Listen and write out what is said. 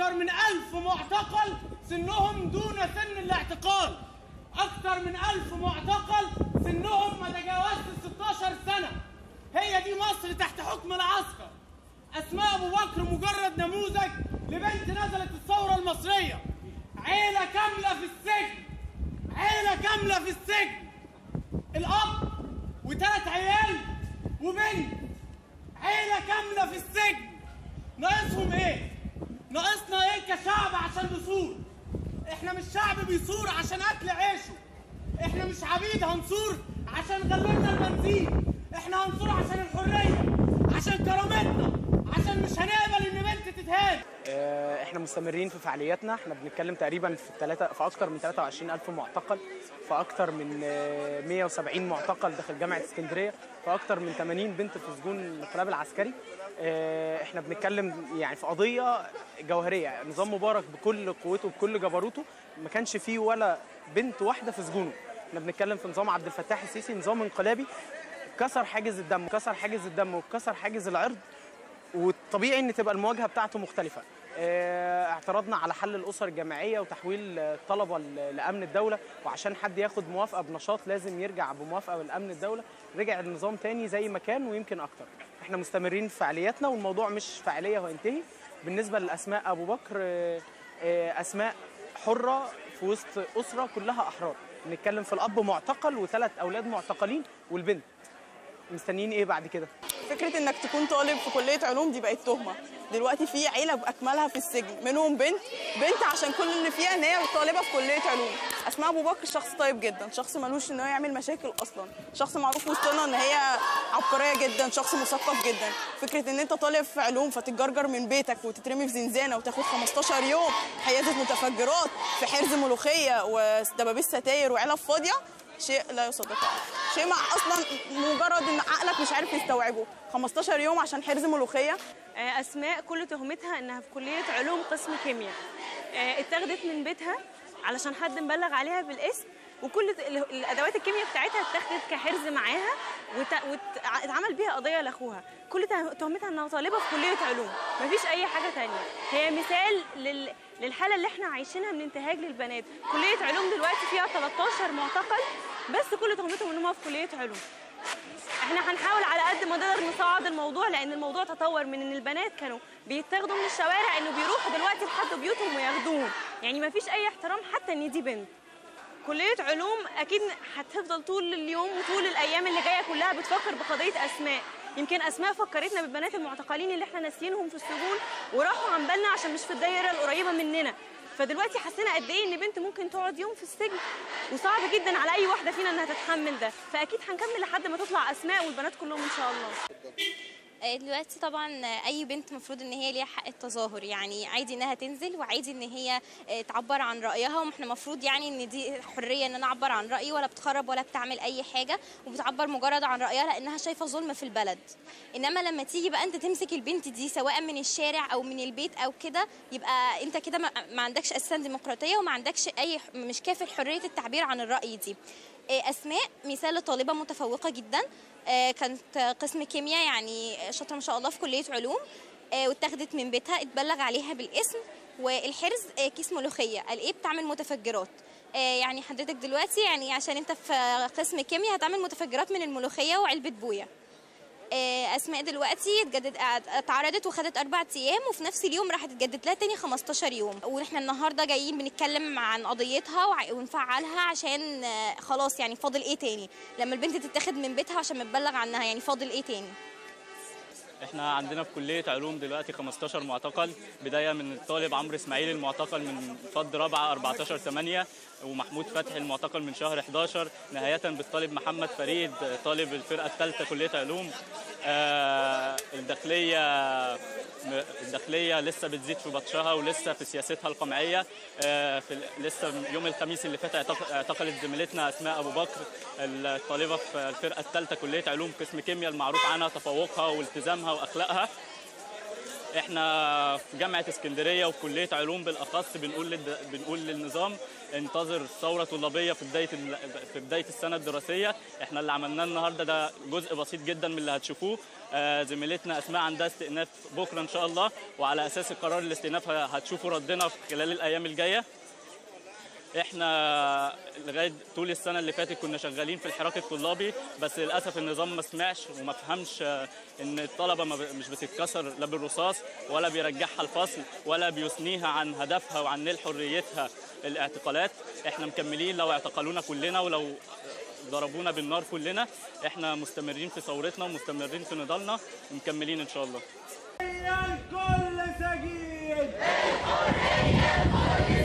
أكثر من ألف معتقل سنهم دون سن الاعتقال أكثر من ألف معتقل سنهم ما تجاوزش 16 سنة هي دي مصر تحت حكم العسكر أسماء أبو بكر مجرد نموذج لبنت نزلت الثورة المصرية عيلة كاملة في السجن عيلة كاملة في السجن الأب وثلاث عيال وبنت عيلة كاملة في السجن ناقصهم ايه؟ ناقصنا ايه كشعب عشان نثور؟ احنا مش شعب بيثور عشان اكل عيشه احنا مش عبيد هنثور عشان غلبنا البنزين احنا هنثور عشان الحرية عشان كرامتنا عشان مش هنقبل ان بنت تتهان آه، احنا مستمرين في فعالياتنا احنا بنتكلم تقريبا في ثلاثة في اكثر من 23 الف معتقل في اكثر من آه، 170 معتقل داخل جامعه اسكندريه في اكثر من 80 بنت في سجون الانقلاب العسكري آه، احنا بنتكلم يعني في قضيه جوهريه نظام مبارك بكل قوته بكل جبروته ما كانش فيه ولا بنت واحده في سجونه احنا بنتكلم في نظام عبد الفتاح السيسي نظام انقلابي كسر حاجز الدم كسر حاجز الدم وكسر حاجز العرض والطبيعي ان تبقى المواجهه بتاعته مختلفه آه، اعترضنا على حل الاسر الجامعيه وتحويل آه، الطلبه ل- لامن الدوله وعشان حد ياخد موافقه بنشاط لازم يرجع بموافقه لامن الدوله رجع النظام تاني زي ما كان ويمكن اكتر احنا مستمرين في فعالياتنا والموضوع مش فعاليه وينتهي بالنسبه لاسماء ابو بكر آه، آه، اسماء حره في وسط اسره كلها احرار بنتكلم في الاب معتقل وثلاث اولاد معتقلين والبنت مستنيين ايه بعد كده فكره انك تكون طالب في كليه علوم دي بقت تهمه دلوقتي في عيله باكملها في السجن منهم بنت بنت عشان كل اللي فيها ان هي طالبه في كليه علوم اسماء ابو بكر شخص طيب جدا شخص ملوش ان هو يعمل مشاكل اصلا شخص معروف وسطنا ان هي عبقريه جدا شخص مثقف جدا فكره ان انت طالب في علوم فتتجرجر من بيتك وتترمي في زنزانه وتاخد 15 يوم حيازه متفجرات في حرز ملوخيه ودبابيس ستاير وعلب فاضيه شيء لا يصدق شيء مع اصلا مجرد ان عقلك مش عارف يستوعبه 15 يوم عشان حرز ملوخيه آه، أسماء كل تهمتها إنها في كلية علوم قسم كيمياء آه، اتاخدت من بيتها علشان حد مبلغ عليها بالاسم وكل ت- ال- الادوات الكيمياء بتاعتها اتاخدت كحرز معاها واتعمل بيها قضيه لاخوها كل ته- تهمتها انها طالبه في كليه علوم مفيش اي حاجه تانية هي مثال لل... للحاله اللي احنا عايشينها من انتهاج للبنات كليه علوم دلوقتي فيها 13 معتقل بس كل تهمتهم ان هم في كليه علوم احنا هنحاول على قد ما نقدر نصعد الموضوع لان الموضوع تطور من ان البنات كانوا بيتاخدوا من الشوارع انه بيروحوا دلوقتي لحد بيوتهم وياخدوهم يعني ما فيش اي احترام حتى ان دي بنت كلية علوم أكيد هتفضل طول اليوم وطول الأيام اللي جاية كلها بتفكر بقضية أسماء يمكن أسماء فكرتنا بالبنات المعتقلين اللي احنا ناسيينهم في السجون وراحوا عن بالنا عشان مش في الدايرة القريبة مننا فدلوقتي حسينا قد ايه ان بنت ممكن تقعد يوم في السجن وصعب جدا على اي واحده فينا انها تتحمل ده فاكيد هنكمل لحد ما تطلع اسماء والبنات كلهم ان شاء الله آه، دلوقتي طبعا آه، اي بنت المفروض ان هي ليها حق التظاهر يعني عادي انها تنزل وعادي ان هي آه، تعبر عن رايها واحنا المفروض يعني ان دي حريه ان انا اعبر عن رايي ولا بتخرب ولا بتعمل اي حاجه وبتعبر مجرد عن رايها لانها شايفه ظلم في البلد انما لما تيجي بقى انت تمسك البنت دي سواء من الشارع او من البيت او كده يبقى انت كده ما ما عندكش اساسا ديمقراطيه وما عندكش اي مش كافل حريه التعبير عن الراي دي آه، اسماء مثال لطالبه متفوقه جدا آه، كانت قسم كيمياء يعني شاطره ما شاء الله في كليه علوم آه، واتاخدت من بيتها اتبلغ عليها بالاسم والحرز آه، كيس ملوخيه قال ايه بتعمل متفجرات آه، يعني حضرتك دلوقتي يعني عشان انت في قسم كيمياء هتعمل متفجرات من الملوخيه وعلبه بويه آه، اسماء دلوقتي اتجدد اتعرضت وخدت اربع ايام وفي نفس اليوم راحت اتجدد لها تاني 15 يوم واحنا النهارده جايين بنتكلم عن قضيتها وع- ونفعلها عشان آه، خلاص يعني فاضل ايه تاني لما البنت تتاخد من بيتها عشان متبلغ عنها يعني فاضل ايه تاني احنا عندنا في كلية علوم دلوقتي 15 معتقل بداية من الطالب عمرو اسماعيل المعتقل من فض رابعة 14 8 ومحمود فتحي المعتقل من شهر 11 نهاية بالطالب محمد فريد طالب الفرقة الثالثة كلية علوم آه الداخلية الداخلية لسه بتزيد في بطشها ولسه في سياستها القمعية آه في ال- لسه يوم الخميس اللي فات اعتق- اعتقلت زميلتنا اسماء ابو بكر الطالبة في الفرقة الثالثة كلية علوم قسم كيمياء المعروف عنها تفوقها والتزامها واخلاقها احنا في جامعه اسكندريه وفي كليه علوم بالاخص بنقول للد... بنقول للنظام انتظر ثوره طلابيه في بدايه ال... في بدايه السنه الدراسيه احنا اللي عملناه النهارده ده جزء بسيط جدا من اللي هتشوفوه آه زميلتنا اسماء عندها استئناف بكره ان شاء الله وعلى اساس القرار الاستئناف ه- هتشوفوا ردنا في خلال الايام الجايه احنا لغايه طول السنه اللي فاتت كنا شغالين في الحراك الطلابي بس للاسف النظام ما سمعش وما فهمش آه، ان الطلبه ما ب- مش بتتكسر لا بالرصاص ولا بيرجعها الفصل ولا بيثنيها عن هدفها وعن نيل حريتها الاعتقالات احنا مكملين لو اعتقلونا كلنا ولو ضربونا بالنار كلنا احنا مستمرين في ثورتنا ومستمرين في نضالنا ومكملين ان شاء الله الكل سجين